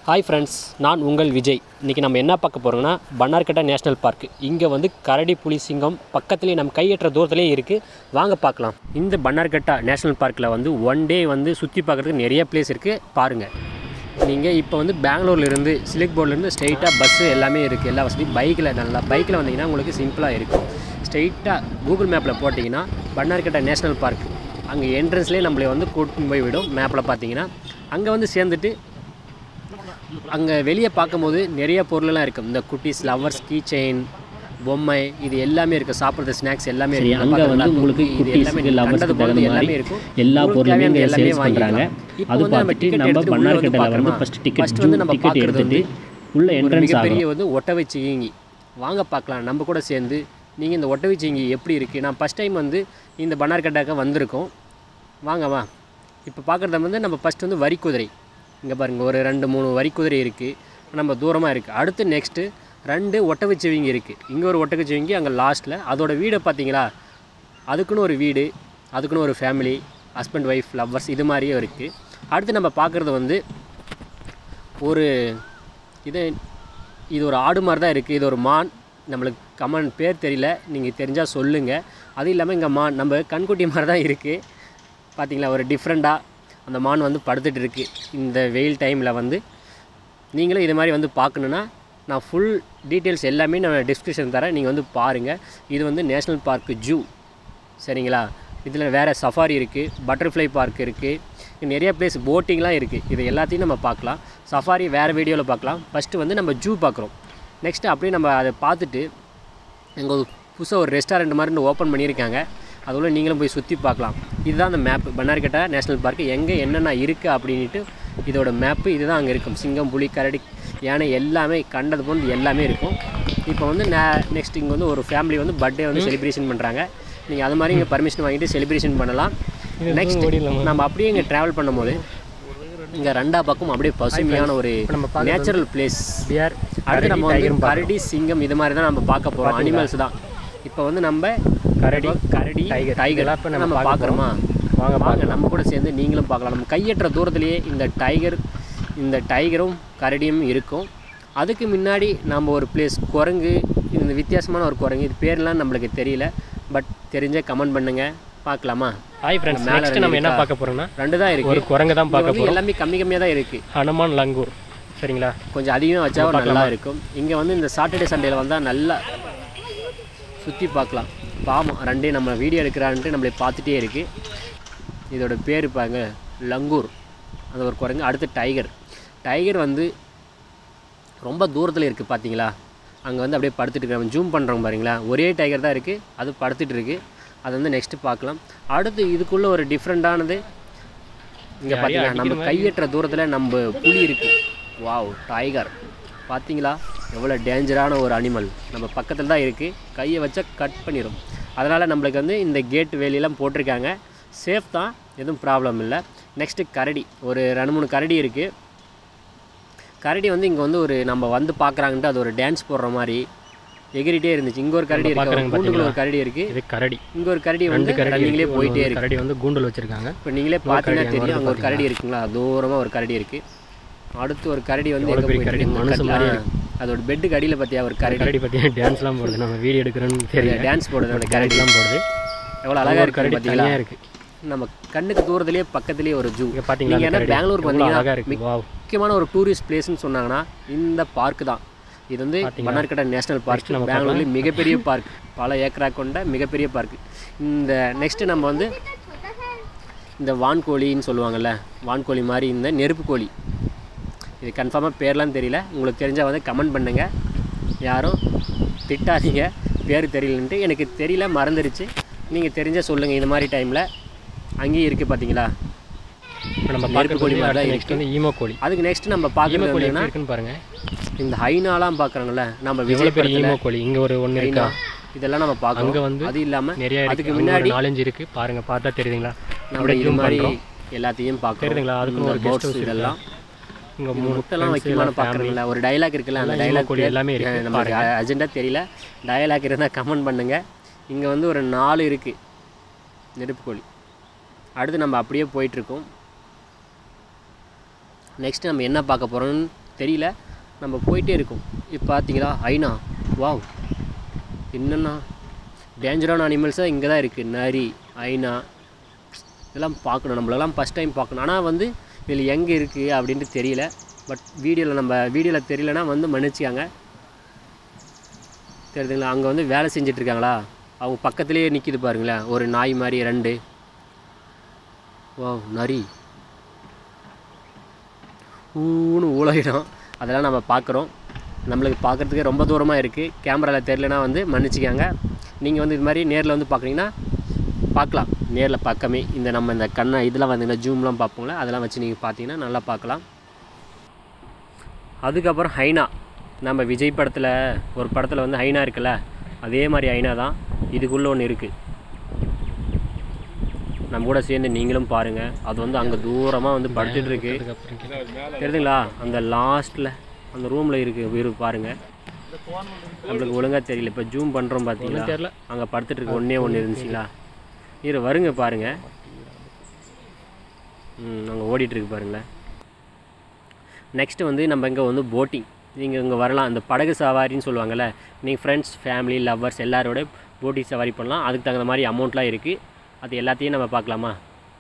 Hi friends நான் உங்கள் விஜய் இன்றைக்கி நம்ம என்ன பார்க்க போகிறோம்னா பன்னார்கட்டா நேஷ்னல் பார்க் இங்கே வந்து கரடி புலி சிங்கம் பக்கத்துலேயே நம்ம கையற்ற தூரத்துலேயே இருக்குது வாங்க பார்க்கலாம் இந்த பன்னார்கட்டா நேஷ்னல் பார்க்கில் வந்து ஒன் டே வந்து சுற்றி பார்க்குறதுக்கு நிறைய பிளேஸ் இருக்குது பாருங்கள் நீங்கள் இப்போ வந்து பெங்களூர்லேருந்து சிலிக் போர்ட்லேருந்து ஸ்ட்ரெயிட்டாக பஸ்ஸு எல்லாமே இருக்குது எல்லா வசதியும் பைக்கில் நல்லா பைக்கில் வந்தீங்கன்னா உங்களுக்கு சிம்பிளாக இருக்கும் ஸ்ட்ரெயிட்டாக கூகுள் மேப்பில் போட்டிங்கன்னா பன்னார்கட்டா நேஷ்னல் பார்க் அங்கே என்ட்ரன்ஸ்லேயே நம்மளை வந்து கூட்டின்னு போய் விடும் மேப்பில் பார்த்தீங்கன்னா அங்கே வந்து சேர்ந்துட்டு அங்கே வெளியே பார்க்கும்போது நிறைய பொருளெல்லாம் இருக்கும் இந்த குட்டீஸ் லவர்ஸ் கீ செயின் பொம்மை இது எல்லாமே இருக்குது சாப்பிட்றது ஸ்நாக்ஸ் எல்லாமே சரி இருக்கு. அங்கே நல்லா வந்து இருக்கும். உங்களுக்கு இது குட்டீஸ்க்கு எல்லாமே லவர்ஸ்க்கு கண்டது தகுந்த போகிறது மாதிரி எல்லாமே இருக்கும் எல்லா உங்களுக்கு பொருளுமே தேவையானது இங்கே எல்லாமே சேல்ஸ் பண்ணுறாங்க வாங்கிக்கலாம். இப்போ அது வந்து நம்ம பார்த்துட்டு ticket நம்ம எடுத்துட்டு உள்ள வந்து பன்னார்கட்டில் வந்து பார்க்கறோமா? ஃபஸ்ட் டிக்கெட் First வந்து நம்ம டிக்கெட் பார்க்கறது எடுத்துட்டு வந்து உள்ள ஒரு என்ட்ரன்ஸ் மிகப்பெரிய ஆகும் வந்து ஒட்டவைச்சிங்கி வாங்க பார்க்கலாம் நம்ம கூட சேர்ந்து நீங்கள் இந்த ஒட்டவைச்சிங்கி எப்படி இருக்குது நான் ஃபஸ்ட் டைம் வந்து இந்த பன்னார்கட்டாக்க வந்திருக்கோம் வாங்க வா இப்போ பார்க்குறது வந்து நம்ம ஃபஸ்ட் வந்து வரி குதிரை இங்கே பாருங்கள் ஒரு ரெண்டு மூணு வரி குதிரை இருக்குது நம்ம தூரமாக இருக்குது அடுத்து நெக்ஸ்ட்டு ரெண்டு ஒட்டகச்சிவிங்கி இருக்குது இங்கே ஒரு ஒட்டகச்சிவிங்கி அங்கே லாஸ்ட்டில் அதோட வீடை பார்த்தீங்களா அதுக்குன்னு ஒரு வீடு அதுக்குன்னு ஒரு ஃபேமிலி ஹஸ்பண்ட் ஒய்ஃப் லவ்வர்ஸ் இது மாதிரியும் இருக்குது அடுத்து நம்ம பார்க்குறது வந்து ஒரு இது இது ஒரு ஆடு மாதிரி தான் இருக்குது இது ஒரு மான் நம்மளுக்கு கமன் பேர் தெரியல நீங்கள் தெரிஞ்சால் சொல்லுங்கள் அதுவும் இல்லாமல் இங்கே மான் நம்ம கண்குட்டி மாதிரி தான் இருக்குது பார்த்தீங்களா ஒரு டிஃப்ரெண்ட்டாக அந்த மான் வந்து படுத்துட்டு இருக்கு இந்த வெயில் டைமில் வந்து நீங்களும் இது மாதிரி வந்து பார்க்கணுன்னா நான் ஃபுல் டீட்டெயில்ஸ் எல்லாமே நான் டிஸ்கிரிப்ஷன் தரேன் நீங்கள் வந்து பாருங்கள் இது வந்து நேஷ்னல் பார்க்கு ஜூ சரிங்களா இதில் வேறு சஃபாரி இருக்குது பட்டர்ஃப்ளை பார்க் இருக்குது நிறைய பிளேஸ் போட்டிங்லாம் இருக்குது இது எல்லாத்தையும் நம்ம பார்க்கலாம் சஃபாரி வேறு வீடியோவில் பார்க்கலாம் ஃபஸ்ட்டு வந்து நம்ம ஜூ பார்க்குறோம் நெக்ஸ்ட்டு அப்படியே நம்ம அதை பார்த்துட்டு இங்கே ஒரு புதுசாக ஒரு ரெஸ்டாரண்ட் மாதிரி ஓப்பன் பண்ணியிருக்காங்க அதுக்குள்ள நீங்களும் போய் சுற்றி பார்க்கலாம் இதுதான் அந்த மேப்பு பன்னார்கட்டா நேஷ்னல் பார்க் எங்கே என்னென்ன இருக்குது அப்படின்ட்டு இதோட மேப்பு இதுதான் அங்கே இருக்கும் சிங்கம் புலி கரடி யானை எல்லாமே கண்டது போன்று எல்லாமே இருக்கும் இப்போ வந்து நே நெக்ஸ்ட் இங்கே வந்து ஒரு ஃபேமிலி வந்து பர்த்டே வந்து செலிப்ரேஷன் பண்ணுறாங்க நீங்கள் அது மாதிரி இங்கே பர்மிஷன் வாங்கிட்டு செலிப்ரேஷன் பண்ணலாம் நெக்ஸ்ட் நம்ம அப்படியே இங்கே ட்ராவல் பண்ணும்போது இங்கே ரெண்டா பக்கம் அப்படியே பசுமையான ஒரு நேச்சுரல் பிளேஸ் அடுத்து நம்ம வந்து கரடி சிங்கம் இது மாதிரி தான் நம்ம பார்க்க போகிறோம் அனிமல்ஸ் தான் இப்போ வந்து நம்ம கரடி கரடி டைகர் நம்ம பார்க்குறோமா வாங்க வாங்க நம்ம கூட சேர்ந்து நீங்களும் பார்க்கலாம் நம்ம கையற்ற தூரத்திலேயே இந்த டைகர் இந்த டைகரும் கரடியும் இருக்கும் அதுக்கு முன்னாடி நம்ம ஒரு பிளேஸ் குரங்கு இந்த வித்தியாசமான ஒரு குரங்கு இது பேர்லாம் நம்மளுக்கு தெரியல பட் தெரிஞ்ச கமெண்ட் பண்ணுங்க பார்க்கலாமா ஹாய் ஃப்ரெண்ட்ஸ் மேல நெக்ஸ்ட் நம்ம என்ன இருக்கா? பார்க்க போறோம்னா ரெண்டு தான் இருக்கு ஒரு குரங்கு தான் இது பார்க்க வந்து போறோம் எல்லாமே கம்மி கம்மியாக தான் இருக்குது ஹனுமான் லங்கூர் சரிங்களா கொஞ்சம் அதிகமாக வச்சா நல்லா இருக்கும் இங்கே வந்து இந்த சாட்டர்டே சண்டேல வந்தால் நல்லா சுற்றி பார்க்கலாம் பாவம் ரெண்டே நம்ம வீடியோ எடுக்கிறான்ட்டு நம்மளை பார்த்துட்டே இருக்குது இதோட பேர் பாருங்க லங்கூர் அது ஒரு குரங்கு அடுத்து டைகர் டைகர் வந்து ரொம்ப தூரத்தில் இருக்குது பார்த்தீங்களா அங்கே வந்து அப்படியே படுத்துட்டு இருக்கு ஜூம் பண்ணுறோம் பாருங்களா ஒரே டைகர் தான் இருக்குது அது படுத்துட்டு இருக்கு அது வந்து நெக்ஸ்ட்டு பார்க்கலாம் அடுத்து இதுக்குள்ளே ஒரு டிஃப்ரெண்ட்டானது இங்கே பார்த்தீங்களா நம்ம கையற்ற தூரத்தில் நம்ம புலி இருக்குது வாவ் டைகர் பார்த்தீங்களா எவ்வளோ டேஞ்சரான ஒரு அனிமல் நம்ம பக்கத்தில் தான் இருக்குது கையை வச்சா கட் பண்ணிடும் அதனால் நம்மளுக்கு வந்து இந்த கேட் வேலியெல்லாம் போட்டிருக்காங்க சேஃப் தான் எதுவும் ப்ராப்ளம் இல்லை நெக்ஸ்ட்டு கரடி ஒரு ரெண்டு மூணு கரடி இருக்குது கரடி வந்து இங்கே வந்து ஒரு நம்ம வந்து பார்க்குறாங்கன்ட்டு அது ஒரு டான்ஸ் போடுற மாதிரி எகிரிட்டே இருந்துச்சு இங்கே ஒரு கரடி இருக்கு பார்க்கறாங்க கூண்டுக்குள்ள ஒரு கரடி இருக்குது இது கரடி இங்கே ஒரு கரடி ரெண்டு வந்து கரடி ரன்னிங்லேயே இருக்கு. போயிட்டே ஒரு இருக்கு கரடி வந்து கூண்டல் வச்சிருக்காங்க இப்போ நீங்களே பார்த்தீங்கன்னா தெரியும் அங்கே ஒரு கரடி இருக்குங்களா தூரமாக ஒரு கரடி இருக்குது அடுத்து ஒரு கரடி வந்து எவ்வளவு எங்கே பெரிய போயிட்டு கரடி? இருக்கு? மனுஷன் கட்டில- மாதிரி ஆ, அதோட பெட்டுக்கு அடியில் பார்த்தியா ஒரு கரடி கரடி பற்றி டான்ஸ்லாம் போடுது நம்ம வீடியோ எடுக்கிறோன்னு தெரியல டான்ஸ் போடுது அந்த கரடி கரடிலாம் போடுது எவ்வளோ அழகாக ஒரு இருக்கு கரடி பார்த்தீங்களா தனியாக இருக்கு நம்ம கண்ணுக்கு தூரத்துலேயே பக்கத்துலேயே ஒரு ஜூ இங்க பாத்தீங்களா நீங்கள் அந்த என்ன கரடி? பெங்களூருக்கு எவ்வளவு அழகா வந்தீங்கன்னா இருக்கு வாவ் முக்கியமான ஒரு டூரிஸ்ட் பிளேஸ்னு சொன்னாங்கன்னா இந்த பார்க் தான் இது வந்து மன்னார்கட்டா நேஷனல் பார்க் நம்ம பெங்களூர்லேயே மிகப்பெரிய பார்க் பல ஏக்கரா கொண்ட மிகப்பெரிய பார்க் இந்த நெக்ஸ்ட்டு நம்ம வந்து இந்த வான்கோழின்னு சொல்லுவாங்கள்ல வான்கோழி மாதிரி இந்த நெருப்பு கோழி இது கன்ஃபார்மாக பேர்லாம் தெரியல உங்களுக்கு தெரிஞ்சால் வந்து கமெண்ட் பண்ணுங்கள் யாரும் திட்டாதீங்க பேர் தெரியலன்ட்டு எனக்கு தெரியல மறந்துடுச்சு நீங்கள் தெரிஞ்சால் சொல்லுங்கள் இந்த மாதிரி டைமில் அங்கேயும் இருக்குது பார்த்தீங்களா இப்போ நம்ம நெருப்பு பார்க்க கோழி கோழி மாதிரி தான் நெக்ஸ்ட் வந்து ஈமோ கோழி அதுக்கு நெக்ஸ்ட் நம்ம ஈமோ பார்க்குறது கோழி என்னன்னா எப்படி இருக்குன்னு பாருங்க இந்த ஹைனாலாம் பார்க்குறாங்கல்ல நம்ம எவ்வளோ விஜய் பெரிய படத்தில் ஈமோ கோழி இங்க ஒரு ஒன்று ஹைனா இருக்கா இதெல்லாம் நம்ம அங்க பார்க்கணும் வந்து அது இல்லாமல் நிறைய இருக்கு அதுக்கு அங்க முன்னாடி ஒரு நாலஞ்சு இருக்கு பாருங்க பார்த்தா தெரியுதுங்களா நம்ம அப்படியே இது zoom மாதிரி பண்றோம் எல்லாத்தையும் பார்க்கணும் தெரியுதுங்களா அதுக்குன்னு ஒரு boats கெஸ்ட் ஹவுஸ் இதெல்லாம் இங்க இந்த மூணு முட்டைலாம் friends வைக்கலாம்னு எல்லாம் family. பார்க்குறீங்களா ஒரு டைலாக் இருக்குல்ல அந்த எல்லாம் டைலாக் கோழி எல்லாமே இருக்கு. நமக்கு அஜெண்டா தெரியல டயலாக் இருந்தால் கமெண்ட் பண்ணுங்கள் இங்கே வந்து ஒரு நாலு இருக்குது நெருப்பு கோழி அடுத்து நம்ம அப்படியே போயிட்டுருக்கோம் நெக்ஸ்ட் நம்ம என்ன பார்க்க போகிறோம்னு தெரியல நம்ம போயிட்டே இருக்கோம் இப்போ பார்த்தீங்களா ஐநா வாவ் என்னென்னா டேஞ்சரான அனிமல்ஸாக இங்கே தான் இருக்குது நரி ஐனா இதெல்லாம் பார்க்கணும் நம்மளெல்லாம் ஃபஸ்ட் டைம் பார்க்கணும் ஆனால் வந்து இதில் எங்கே இருக்குது அப்படின்ட்டு தெரியல பட் வீடியோவில் நம்ம வீடியோவில் தெரியலனா வந்து மன்னிச்சிக்காங்க தெரியுதுங்களா அங்கே வந்து வேலை செஞ்சுட்டு இருக்காங்களா அவங்க பக்கத்துலேயே நிற்கிது பாருங்களேன் ஒரு நாய் மாதிரி ரெண்டு வா நரி ஊன்னு ஊழகிடும் அதெல்லாம் நம்ம பார்க்குறோம் நம்மளுக்கு பார்க்குறதுக்கு ரொம்ப தூரமாக இருக்குது கேமராவில் தெரிலனா வந்து மன்னிச்சிக்காங்க நீங்கள் வந்து இது மாதிரி நேரில் வந்து பார்க்குறீங்கன்னா பார்க்கலாம் நேரில் பக்கமே இந்த நம்ம இந்த கண்ணை இதெல்லாம் வந்து இந்த ஜூம்லாம் பார்ப்போங்களே அதெல்லாம் வச்சு நீங்கள் பார்த்தீங்கன்னா நல்லா பார்க்கலாம் அதுக்கப்புறம் ஹைனா நம்ம விஜய் படத்தில் ஒரு படத்தில் வந்து ஹைனா இருக்குல்ல அதே மாதிரி ஹைனா தான் இதுக்குள்ளே ஒன்று இருக்குது நம்ம கூட சேர்ந்து நீங்களும் பாருங்கள் அது வந்து அங்கே தூரமாக வந்து படுத்துட்டு இருக்கு அதுக்கப்புறம் கீழே. தெரியுதுங்களா அந்த லாஸ்ட்டில் அந்த ரூமில் இருக்குது இரு பாருங்கள் நம்மளுக்கு ஒழுங்காக தெரியல இப்போ ஜூம் பண்ணுறோம் பார்த்தீங்களா தெரியல. அங்கே படுத்துட்டு இருக்கு ஒன்றே ஒன்று இருந்துச்சுங்களா இரு வருங்க பாருங்கள் ம் அங்கே ஓடிட்டுருக்கு பாருங்களேன் நெக்ஸ்ட்டு வந்து நம்ம இங்கே வந்து போட்டிங் நீங்கள் இங்கே வரலாம் இந்த படகு சவாரின்னு சொல்லுவாங்கள்ல நீங்கள் ஃப்ரெண்ட்ஸ் ஃபேமிலி லவ்வர்ஸ் எல்லாரோட போட்டிங் சவாரி பண்ணலாம் அதுக்கு தகுந்த மாதிரி அமௌண்ட்லாம் இருக்குது அது எல்லாத்தையும் நம்ம பார்க்கலாமா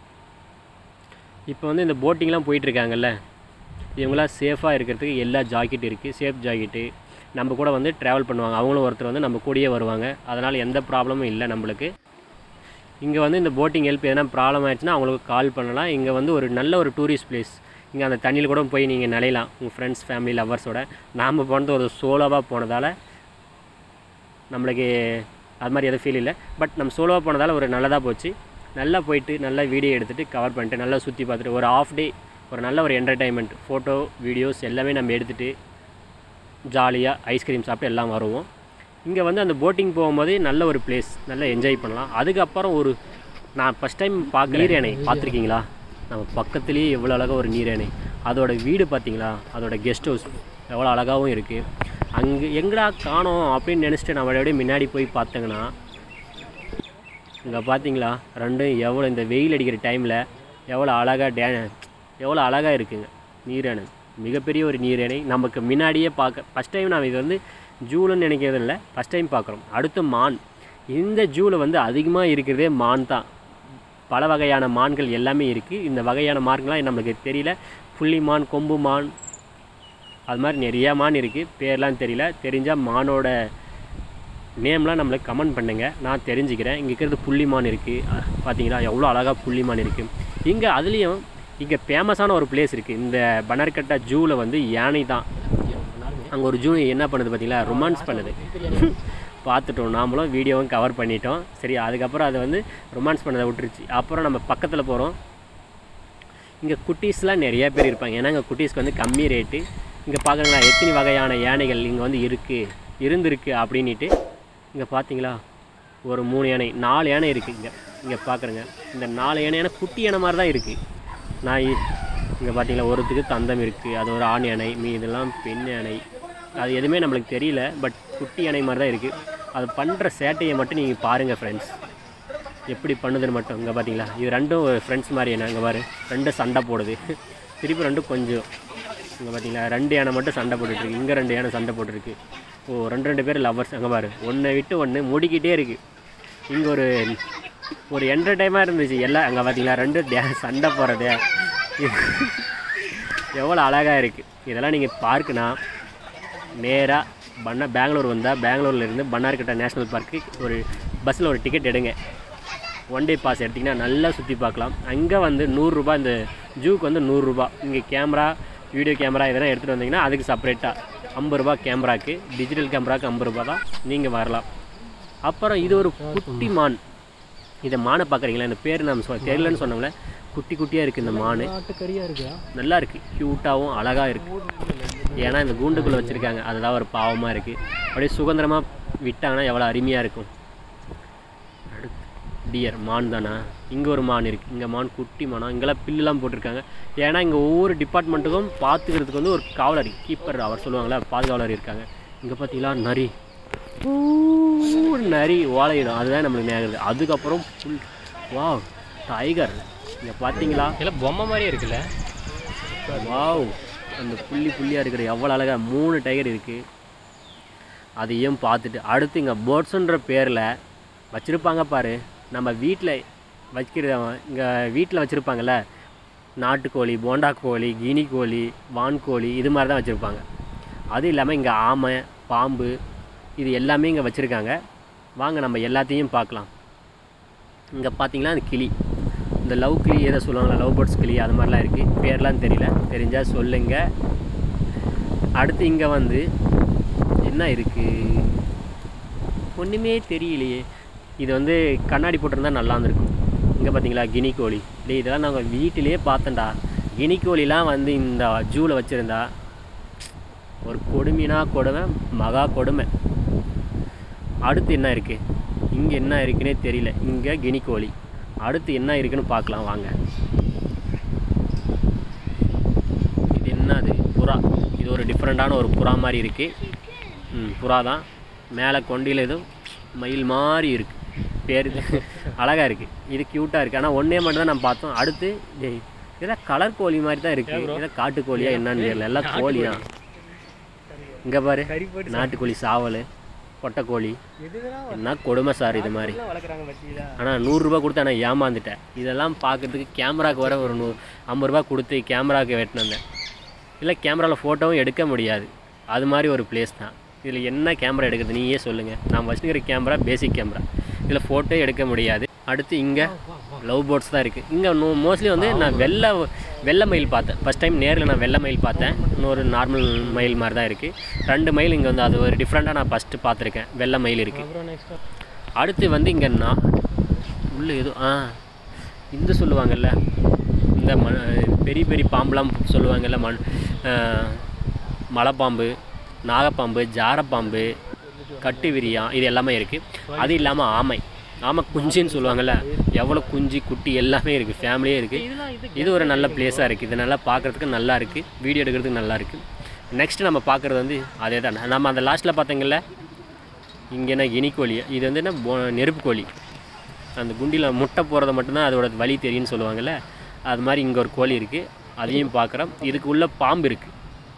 இப்போ வந்து இந்த போட்டிங்லாம் போயிட்டுருக்காங்கல்ல இவங்களாம் சேஃபாக இருக்கிறதுக்கு எல்லா ஜாக்கெட் இருக்குது சேஃப் ஜாக்கெட்டு நம்ம கூட வந்து ட்ராவல் பண்ணுவாங்க அவங்களும் ஒருத்தர் வந்து நம்ம கூடயே வருவாங்க அதனால் எந்த ப்ராப்ளமும் இல்லை நம்மளுக்கு இங்கே வந்து இந்த போட்டிங் ஹெல்ப் எதனா ப்ராப்ளம் ஆயிடுச்சுன்னா அவங்களுக்கு கால் பண்ணலாம் இங்கே வந்து ஒரு நல்ல ஒரு டூரிஸ்ட் பிளேஸ் இங்கே அந்த தண்ணியில் கூட போய் நீங்கள் நிலையலாம் உங்கள் ஃப்ரெண்ட்ஸ் ஃபேமிலி லவ்வர்ஸோட நாம் போனது ஒரு சோலோவாக போனதால் நம்மளுக்கு அது மாதிரி எதுவும் ஃபீல் இல்லை பட் நம்ம சோலோவாக போனதால் ஒரு நல்லதாக போச்சு நல்லா போயிட்டு நல்லா வீடியோ எடுத்துகிட்டு கவர் பண்ணிட்டு நல்லா சுற்றி பார்த்துட்டு ஒரு ஆஃப் டே ஒரு நல்ல ஒரு என்டர்டைன்மெண்ட் ஃபோட்டோ வீடியோஸ் எல்லாமே நம்ம எடுத்துகிட்டு ஜாலியாக ஐஸ்கிரீம் சாப்பிட்டு எல்லாம் வருவோம் இங்கே வந்து அந்த போட்டிங் போகும்போது நல்ல ஒரு பிளேஸ் நல்லா என்ஜாய் பண்ணலாம் அதுக்கப்புறம் ஒரு நான் ஃபஸ்ட் டைம் பார்க்க நீர் அணை பார்த்துருக்கீங்களா நம்ம பக்கத்துலேயே எவ்வளோ அழகாக ஒரு நீர் அணை அதோட வீடு பார்த்தீங்களா அதோட கெஸ்ட் ஹவுஸ் எவ்வளோ அழகாகவும் இருக்குது அங்கே எங்கடா காணோம் அப்படின்னு நினச்சிட்டு நம்ம அப்படியே முன்னாடி போய் பார்த்தங்கன்னா இங்கே பார்த்தீங்களா ரெண்டும் எவ்வளோ இந்த வெயில் அடிக்கிற டைமில் எவ்வளோ அழகாக டே எவ்வளோ அழகாக இருக்குங்க நீரணை மிகப்பெரிய ஒரு நீரணை நமக்கு முன்னாடியே பார்க்க ஃபஸ்ட் டைம் நாம் இது வந்து ஜூலுன்னு நினைக்கிறது இல்லை ஃபஸ்ட் டைம் பார்க்குறோம் அடுத்து மான் இந்த ஜூவில் வந்து அதிகமாக இருக்கிறதே மான் தான் பல வகையான மான்கள் எல்லாமே இருக்குது இந்த வகையான மான்கள்லாம் நம்மளுக்கு தெரியல புள்ளி மான் கொம்பு மான் அது மாதிரி நிறையா மான் இருக்குது பேர்லாம் தெரியல தெரிஞ்சால் மானோட நேம்லாம் நம்மளுக்கு கமெண்ட் பண்ணுங்கள் நான் தெரிஞ்சுக்கிறேன் இங்கே இருக்கிறது புள்ளிமான் இருக்குது பார்த்தீங்களா எவ்வளோ அழகாக புள்ளிமான் இருக்குது இங்கே அதுலேயும் இங்கே ஃபேமஸான ஒரு பிளேஸ் இருக்குது இந்த பனர்கட்டா ஜூவில் வந்து யானை தான் அங்கே ஒரு ஜூ என்ன பண்ணுது பார்த்தீங்களா ரொமான்ஸ் பண்ணுது பார்த்துட்டோம் நாமளும் வீடியோவும் கவர் பண்ணிட்டோம் சரி அதுக்கப்புறம் அது வந்து ரொமான்ஸ் பண்ணதை விட்டுருச்சு அப்புறம் நம்ம பக்கத்தில் போகிறோம் இங்கே குட்டீஸ்லாம் நிறைய பேர் இருப்பாங்க ஏன்னா இங்கே குட்டீஸ்க்கு வந்து கம்மி ரேட்டு இங்கே பார்க்குறீங்களா எத்தனை வகையான யானைகள் இங்கே வந்து இருக்குது இருந்திருக்கு அப்படின்ட்டு இங்கே பார்த்தீங்களா ஒரு மூணு யானை நாலு யானை இருக்குது இங்கே இங்கே பார்க்குறேங்க இந்த நாலு யானை குட்டி யானை மாதிரி தான் இருக்குது நான் இங்கே பார்த்தீங்களா ஒருத்துக்கு தந்தம் இருக்குது அது ஒரு ஆண் யானை மீ இதெல்லாம் பெண் யானை அது எதுவுமே நம்மளுக்கு தெரியல பட் குட்டி யானை மாதிரி தான் இருக்குது அது பண்ணுற சேட்டையை மட்டும் நீங்கள் பாருங்கள் ஃப்ரெண்ட்ஸ் எப்படி பண்ணுதுன்னு மட்டும் இங்கே பார்த்தீங்களா இது ரெண்டும் ஃப்ரெண்ட்ஸ் மாதிரி என்ன இங்கே பாரு ரெண்டும் சண்டை போடுது திருப்பி ரெண்டும் கொஞ்சம் இங்கே பார்த்தீங்களா ரெண்டு யானை மட்டும் சண்டை போட்டுட்ருக்கு இங்கே ரெண்டு யானை சண்டை போட்டுருக்கு ஓ ரெண்டு ரெண்டு பேர் லவ்வர்ஸ் அங்கே பாரு ஒன்றை விட்டு ஒன்று முடிக்கிட்டே இருக்குது இங்கே ஒரு ஒரு என்டர்டைமாக இருந்துச்சு எல்லாம் அங்கே பார்த்தீங்களா ரெண்டு டே சண்டை போடுறது எவ்வளோ அழகாக இருக்குது இதெல்லாம் நீங்கள் பார்க்குனா நேராக பண்ண பெங்களூர் வந்தால் பெங்களூர்ல இருந்து பன்னார்கட்டா நேஷ்னல் பார்க்கு ஒரு பஸ்ஸில் ஒரு டிக்கெட் எடுங்க ஒன் டே பாஸ் எடுத்திங்கன்னா நல்லா சுற்றி பார்க்கலாம் அங்கே வந்து நூறுரூபா இந்த ஜூக்கு வந்து நூறுரூபா இங்கே கேமரா வீடியோ கேமரா இதெல்லாம் எடுத்துகிட்டு வந்தீங்கன்னா அதுக்கு செப்பரேட்டாக ஐம்பது ரூபா கேமராக்கு டிஜிட்டல் கேமராக்கு ஐம்பது ரூபா தான் நீங்கள் வரலாம் அப்புறம் இது ஒரு குட்டி மான் இதை மானை பார்க்குறீங்களா இந்த பேர் நம்ம சொ தெரியலன்னு சொன்னோம்ல குட்டி குட்டியாக இருக்குது இந்த மான் ஆட்டுக்கறியாக இருக்கா நல்லா இருக்குது க்யூட்டாகவும் அழகாக இருக்குது ஏன்னா இந்த கூண்டுக்குள்ளே வச்சுருக்காங்க அதுதான் ஒரு பாவமாக இருக்குது அப்படியே சுதந்திரமாக விட்டாங்கன்னா எவ்வளோ அருமையாக இருக்கும் டியர் மான் தானா இங்கே ஒரு மான் இருக்குது இங்கே மான் குட்டி மானா இங்கெல்லாம் பில்லுலாம் போட்டிருக்காங்க ஏன்னா இங்கே ஒவ்வொரு டிபார்ட்மெண்ட்டுக்கும் பார்த்துக்கிறதுக்கு வந்து ஒரு காவலர் கீப்பர் அவர் சொல்லுவாங்களே பாதுகாவலர் இருக்காங்க இங்கே பார்த்தீங்களா நரி ஊ, நரி ஓலையிடும் அதுதான் நம்மளுக்கு நேருது அதுக்கப்புறம் புல் வாவ் டைகர் இங்கே பார்த்தீங்களா எல்லாம் பொம்மை மாதிரியே இருக்குல்ல வாவ் அந்த புள்ளி புள்ளியாக இருக்கிற எவ்வளோ அழகாக மூணு டைகர் இருக்குது அதையும் பார்த்துட்டு அடுத்து இங்கே பேர்ட்ஸுன்ற பேரில் வச்சுருப்பாங்க பாரு நம்ம வீட்டில் வைக்கிற இங்கே வீட்டில் வச்சுருப்பாங்கல்ல நாட்டுக்கோழி போண்டா கோழி கினி கோழி வான்கோழி இது மாதிரி தான் வச்சுருப்பாங்க அது இல்லாமல் இங்கே ஆமை பாம்பு இது எல்லாமே இங்கே வச்சுருக்காங்க வாங்க நம்ம எல்லாத்தையும் பார்க்கலாம் இங்கே பார்த்தீங்கன்னா அந்த கிளி இந்த லவ் கிளி எதை சொல்லுவாங்களா லவ் பேர்ட்ஸ் கிளி அது மாதிரிலாம் இருக்குது பேர்லாம் தெரியல தெரிஞ்சால் சொல்லுங்கள் அடுத்து இங்கே வந்து என்ன இருக்குது ஒன்றுமே தெரியலையே இது வந்து கண்ணாடி போட்டிருந்தா நல்லா இருந்திருக்கும் இங்கே பார்த்தீங்களா கினி கோழி டேய் இதெல்லாம் நாங்கள் வீட்டிலேயே பார்த்தேன்டா கினி கோழிலாம் வந்து இந்த ஜூவில் வச்சுருந்தா ஒரு கொடுமைனா கொடுமை மகா கொடுமை அடுத்து என்ன இருக்குது இங்கே என்ன இருக்குன்னே தெரியல இங்கே கினி கோழி அடுத்து என்ன இருக்குன்னு பார்க்கலாம் வாங்க இது என்னது புறா இது ஒரு டிஃப்ரெண்ட்டான ஒரு புறா மாதிரி இருக்குது ம் புறா தான் மேலே கொண்டியில் எதுவும் மயில் மாதிரி இருக்குது பேர் இது அழகாக இருக்குது இது க்யூட்டாக இருக்குது ஆனால் ஒன்றே மட்டும் தான் நம்ம பார்த்தோம் அடுத்து டேய், இதெல்லாம் கலர் கோழி மாதிரி தான் இருக்குது இதெல்லாம் காட்டுக்கோழியா என்னன்னு தெரியல எல்லாம் கோழி தான் இங்கே பாரு நாட்டுக்கோழி சாவல் பொட்டைக்கோழி எதுலாம் என்ன கொடுமை சார் இது மாதிரி வளர்க்குறாங்க பத்தியா ஆனால் நூறுரூபா கொடுத்து ஆனால் ஏமாந்துட்டேன் இதெல்லாம் பார்க்கறதுக்கு கேமராக்கு வர ஒரு நூ ஐம்பது ரூபா கொடுத்து கேமராவுக்கு வெட்டினேன் இல்லை கேமராவில் ஃபோட்டோவும் எடுக்க முடியாது அது மாதிரி ஒரு பிளேஸ் தான் இதில் என்ன கேமரா எடுக்கிறது நீயே சொல்லுங்கள் நான் வச்சுக்கிற கேமரா பேசிக் கேமரா இதில் ஃபோட்டோ எடுக்க முடியாது அடுத்து இங்கே லவ் போட்ஸ் தான் இருக்குது இங்கே நோ மோஸ்ட்லி வந்து நான் வெள்ளை வெள்ளை மயில் பார்த்தேன் ஃபஸ்ட் டைம் நேரில் நான் வெள்ளை மயில் பார்த்தேன் இன்னொரு நார்மல் மயில் மாதிரி தான் இருக்குது ரெண்டு மயில் இங்கே வந்து அது ஒரு டிஃப்ரெண்ட்டாக நான் ஃபஸ்ட்டு பார்த்துருக்கேன் வெள்ளை மயில் இருக்குது அப்புறம் நெக்ஸ்ட் அடுத்து வந்து இங்கே நான் உள்ள ஏதோ ஆ இந்த சொல்லுவாங்கல்ல இந்த ம பெரிய பெரிய பாம்புலாம் சொல்லுவாங்கல்ல மண் ஆ, மலைப்பாம்பு நாகப்பாம்பு ஜாரப்பாம்பு கட்டு விரியான் இது எல்லாமே இருக்குது அது இல்லாமல் ஆமை ஆமை குஞ்சுன்னு சொல்லுவாங்கல்ல எவ்வளோ குஞ்சு குட்டி எல்லாமே இருக்குது ஃபேமிலியே இருக்குது இதெல்லாம் இது இது ஒரு நல்ல பிளேஸாக இருக்குது இது நல்லா பார்க்குறதுக்கு நல்லா இருக்குது வீடியோ எடுக்கிறதுக்கு நல்லா இருக்குது நெக்ஸ்ட் நம்ம பார்க்குறது வந்து அதே தான் நம்ம அந்த லாஸ்ட்டில் பார்த்தீங்கல்ல இங்கே என்ன இனிக்கோழி இது வந்து என்ன பொ- நெருப்பு கோழி அந்த குண்டியில் முட்டை போகிறத மட்டும்தான் அதோட வலி தெரியும்னு சொல்லுவாங்கல்ல அது மாதிரி இங்கே ஒரு கோழி இருக்குது அதையும் பார்க்குறோம் இதுக்கு உள்ள பாம்பு இருக்குது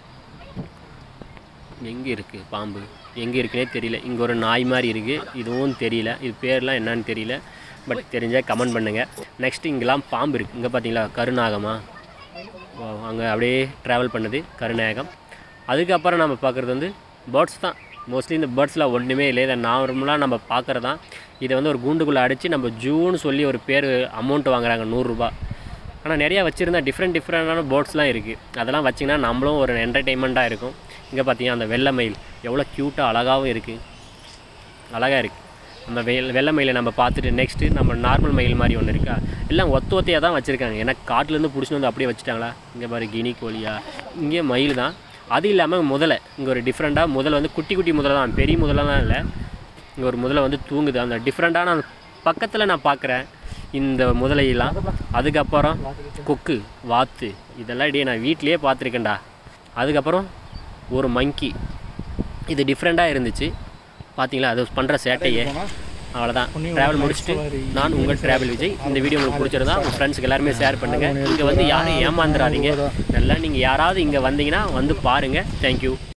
எங்கே இருக்குது பாம்பு எங்கே இருக்குன்னே தெரியல இங்கே ஒரு நாய் மாதிரி இருக்குது இதுவும் தெரியல இது பேர்லாம் என்னன்னு தெரியல பட் தெரிஞ்சால் கமெண்ட் பண்ணுங்கள் நெக்ஸ்ட் இங்கெல்லாம் பாம்பு இருக்குது இங்கே பார்த்தீங்களா கருநாகமா அங்கே அப்படியே ட்ராவல் பண்ணுது கருநாயகம் அதுக்கப்புறம் நம்ம பார்க்குறது வந்து பேர்ட்ஸ் தான் மோஸ்ட்லி இந்த பேர்ட்ஸில் ஒன்றுமே இல்லை இதை நார்மலாக நம்ம பார்க்குறது தான் இதை வந்து ஒரு கூண்டுக்குள்ளே அடித்து நம்ம ஜூன்னு சொல்லி ஒரு பேர் அமௌண்ட் வாங்குறாங்க நூறுரூபா ஆனால் நிறையா வச்சுருந்தா டிஃப்ரெண்ட் டிஃப்ரெண்டான போட்ஸ்லாம் இருக்குது அதெல்லாம் வச்சிங்கன்னா நம்மளும் ஒரு என்டர்டெயின்மெண்ட்டாக இருக்கும் இங்கே பார்த்தீங்கன்னா அந்த வெள்ளை மயில் எவ்வளோ க்யூட்டாக அழகாகவும் இருக்குது அழகாக இருக்குது அந்த வெயில் வெள்ளை மயிலை நம்ம பார்த்துட்டு நெக்ஸ்ட்டு நம்ம நார்மல் மயில் மாதிரி ஒன்று இருக்கா எல்லாம் ஒத்த ஒத்தையாக தான் வச்சுருக்காங்க ஏன்னா காட்டிலேருந்து பிடிச்சிட்டு வந்து அப்படியே வச்சுட்டாங்களா இங்கே பாரு கினி கோழியா இங்கே மயில் தான் அது இல்லாமல் முதலை இங்கே ஒரு டிஃப்ரெண்ட்டாக முதல்ல வந்து குட்டி குட்டி முதலை தான் பெரிய முதலாம் இல்லை இங்கே ஒரு முதலை வந்து தூங்குது அந்த டிஃப்ரெண்ட்டான பக்கத்தில் நான் பார்க்குறேன் இந்த முதலையெல்லாம் அதுக்கப்புறம் கொக்கு வாத்து இதெல்லாம் இடையே நான் வீட்டிலேயே பார்த்துருக்கேன்டா அதுக்கப்புறம் ஒரு மங்கி இது டிஃப்ரெண்ட்டாக இருந்துச்சு பார்த்தீங்களா அது பண்ணுற சேட்டையே அவ்வளோதான் ட்ராவல் முடிச்சுட்டு நான் உங்கள் ட்ராவல் விஜய் இந்த வீடியோ உங்களுக்கு பிடிச்சிருந்தா உங்கள் ஃப்ரெண்ட்ஸுக்கு எல்லாருமே ஷேர் பண்ணுங்கள் இங்கே வந்து யாரும் ஏமாந்துடாதீங்க நல்லா நீங்கள் யாராவது இங்கே வந்தீங்கன்னா வந்து பாருங்கள் தேங்க்யூ